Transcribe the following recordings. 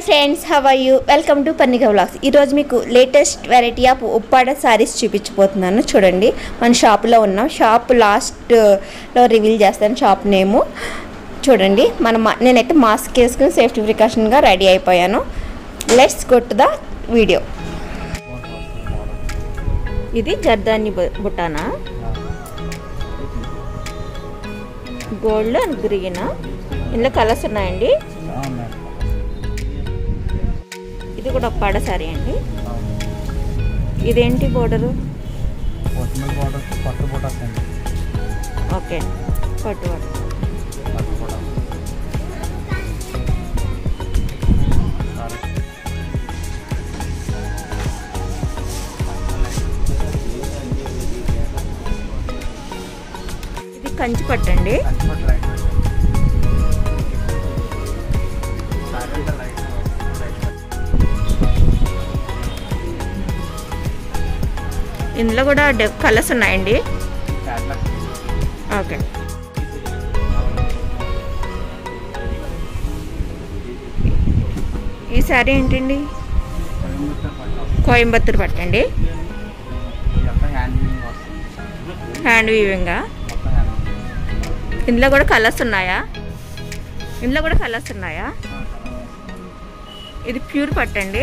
friends how are you welcome to Pannika vlogs ఈరోజు మీకు latest variety of Uppada saris చూపించబోతున్నాను చూడండి మన షాప్లో ఉన్నాం షాప్ లాస్ట్లో రివీల్ చేస్తాను షాప్ నేము చూడండి మన మా- నేనైతే మాస్క్ వేసుకుని సేఫ్టీ ప్రికాషన్గా రెడీ అయిపోయాను let's go to the video ఇది జర్దాని బు- బుటానా గోల్డ్ అండ్ గ్రీన్ ఇందులో కలర్స్ ఉన్నాయండి ఇది కూడా ఉప్పాడ శారీ అండి ఇదేంటి బోర్డరు కొత్తిమీర పౌడర్ పట్టు పొటాస్ అండి ఓకే పట్టు పట్టు పట్టు పొటాస్ ఇది కంచి పట్టండి పట్టు లైట్ సారీ అంతా లైట్ లైట్ ఇందులో కూడా కలర్స్ ఉన్నాయండి క్యాట్లాగ్ ఓకే ఈ శారీ ఏంటండి కోయంబత్తూర్ పట్టు కోయంబత్తూర్ పట్టండి ఇదంతా హ్యాండ్ వీవింగ్ వస్తుంది హ్యాండ్ వీవింగా మొత్తం హ్యాండ్ వీవింగ్ ఇందులో కూడా కలర్స్ ఉన్నాయా ఇందులో కూడా కలర్స్ ఉన్నాయా ఇది ప్యూర్ పట్టండి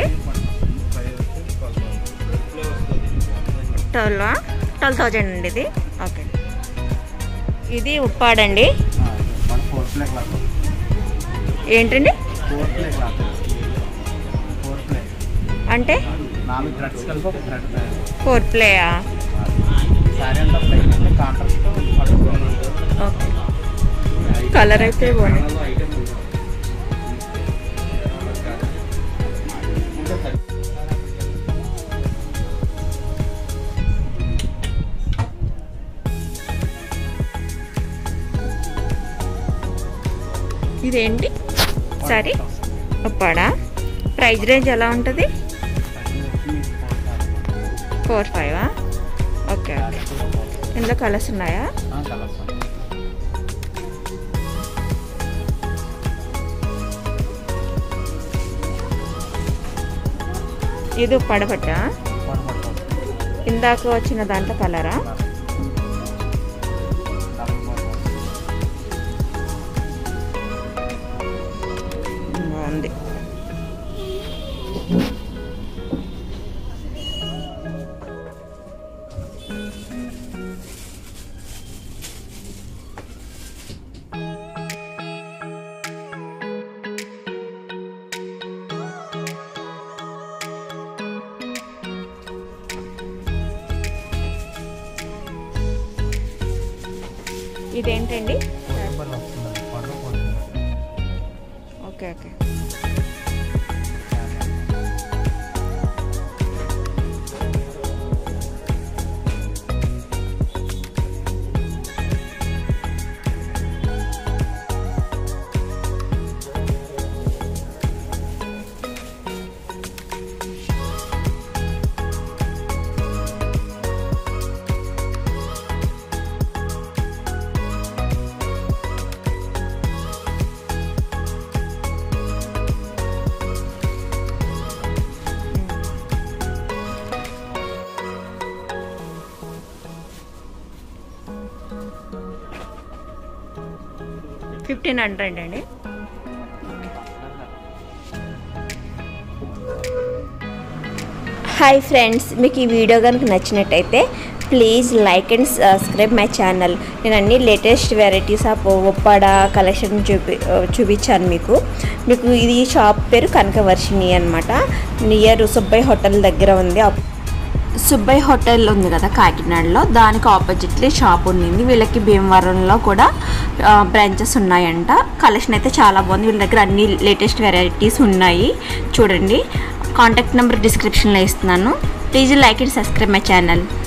ట్వెల్వ్ ట్వెల్వ్ థౌజండ్ అండి ఇది ఓకే ఇది ఉప్పాడండి మన ఫోర్ ప్లే క్లాత్ ఏంటండి four ply cloth four ply అంటే నాలుగు థ్రెడ్స్ కలిపి ఒక థ్రెడ్ ఫోర్ ప్లేయా సారీ అంతా ప్లెయిన్ అంటే కాంట్రాస్ట్ పట్టు ఓకే కలర్ అయితే బాగుంది ఇదేంటి సరే ఉప్పాడా ప్రైస్ రేంజ్ ఎలా ఉంటుంది ఫోర్ ఫైవ్ ఓకే ఓకే ఇందులో కలర్స్ ఉన్నాయా కలర్స్ ఇది ఉప్పాడ పట్ట ఇందాక వచ్చిన దాంట్లో కలరా బాగుంది ఇదేంటండి ఓకే ఓకే ఫిఫ్టీన్ హండ్రెడ్ అండి హాయ్ ఫ్రెండ్స్ మీకు ఈ వీడియో కనుక నచ్చినట్టయితే please like and subscribe my channel నేను అన్ని latest varieties of Uppada collection చూపి చూపించాను మీకు మీకు ఇది షాప్ పేరు కనకవర్షిణి అనమాట నియర్ సుబ్బయ్య హోటల్ దగ్గర ఉంది సుబ్బయ్య హోటల్ ఉంది కదా కాకినాడలో దానికి ఆపోజిట్లీ షాప్ ఉండింది వీళ్ళకి భీమవరంలో కూడా బ్రాంచెస్ ఉన్నాయంట కలెక్షన్ అయితే చాలా బాగుంది వీళ్ళ దగ్గర అన్ని లేటెస్ట్ వెరైటీస్ ఉన్నాయి చూడండి కాంటాక్ట్ నెంబర్ డిస్క్రిప్షన్లో ఇస్తున్నాను please like and subscribe my channel